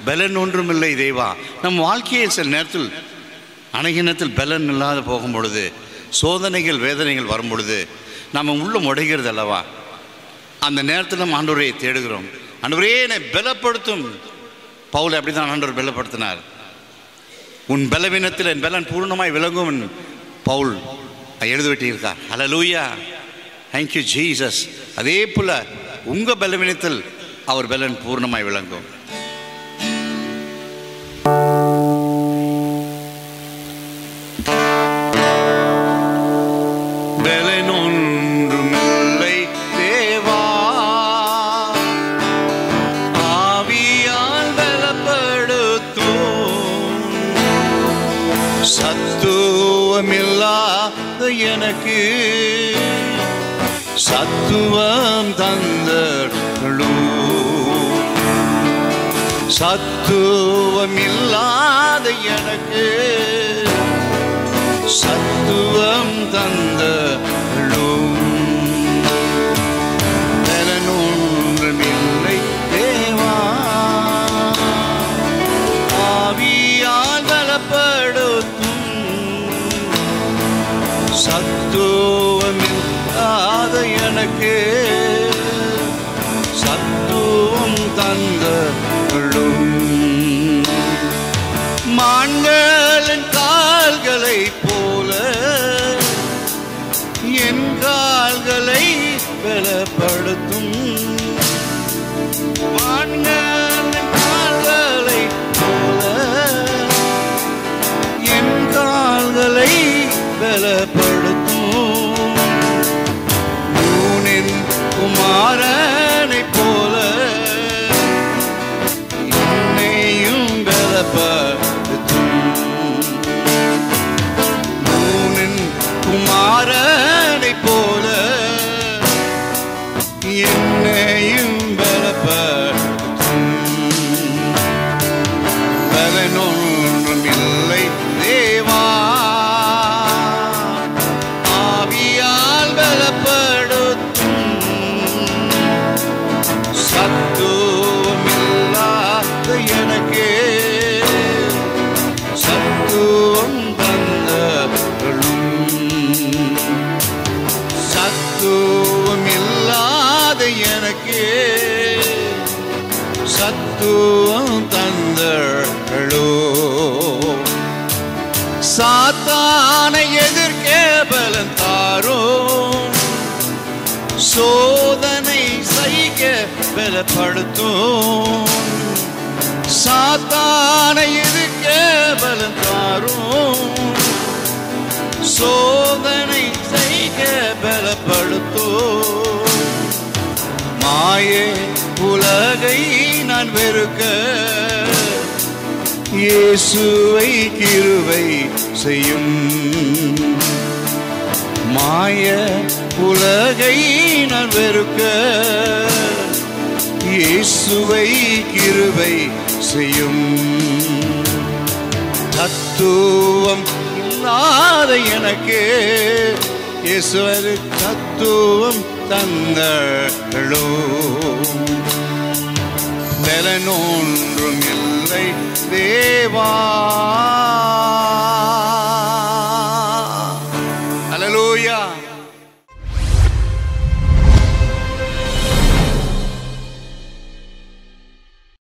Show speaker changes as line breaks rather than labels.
பலன் ஒன்றுமில்லை தேவா நம் வாழ்க்கையை சில நேரத்தில் அணைகினத்தில் பலன் இல்லாத போகும் பொழுது சோதனைகள் வேதனைகள் வரும் பொழுது நம்ம உள்ளம் உடைகிறது அல்லவா அந்த நேரத்தில் நம்ம ஆண்டவரை தேடுகிறோம் ஆண்டவரே என்னை பலப்படுத்தும் பவுல் அப்படி தான் ஆண்டவர் பலப்படுத்தினார் உன் பலவீனத்தில் என் பலன் பூர்ணமாய் விளங்கும் என்று பவுல் எழுதிவிட்டிருக்கார் ஹalleluya thank you ஜீசஸ் அதே போல உங்க பலவீனத்தில் அவர் பலன் பூர்ணமாய் விளங்கும் பலன் ஒன்றுமில்லை தேவா ஆவியால் பலப்படுத்தும் சத்துவமில்லாத எனக்கு சத்துவம் தந்தருளும் சத்துவமில்லாத எனக்கு சத்துவம் தந்தருளும் பலனொன்றுமில்லை தேவா ஆவியால் பலப்படுத்தும் சத்துவமில்லாத எனக்கு சத்துவம் தந்தருளும் மான்களின் கால்களை போல என் கால்களை பலப்படுத்தும் மான்களின் கால்களை போல என் கால்களை பலப்படுத்தும் நூனின் குமாரனைப் போல என்னையும் பலப்படுத்தும் நூனின் குமாரனைப் போல என்னையும் பலப்படுத்தும் பலனொன்றுமில்லை தேவா ஆவியால் பலப்படுத்தும் சத்துவமில்லாத எனக்கே சத்துவம் தந்தருளும் சத்துவமில்லாத எனக்கே சத்துவம் தந்தருளோ சாத்தானை எதிர்க்கே பலன் தாரும் சோதனை சைக்க பலப்படுத்தும் சாத்தானை எதிர்க்க பலன் தாரும் சோதனை செய்க பலப்படுத்தும் மாயே உலகை நான் வெறுக்க இயேசுவை கிருவை செய்யும் மாய உலகை நான் வெறுக்க இயேசுவை கிருவை செய்யும் தத்துவம் இல்லாத எனக்கு இயேசுவது தத்துவம் தந்தளோ பலனொன்றும் இல்லை தேவா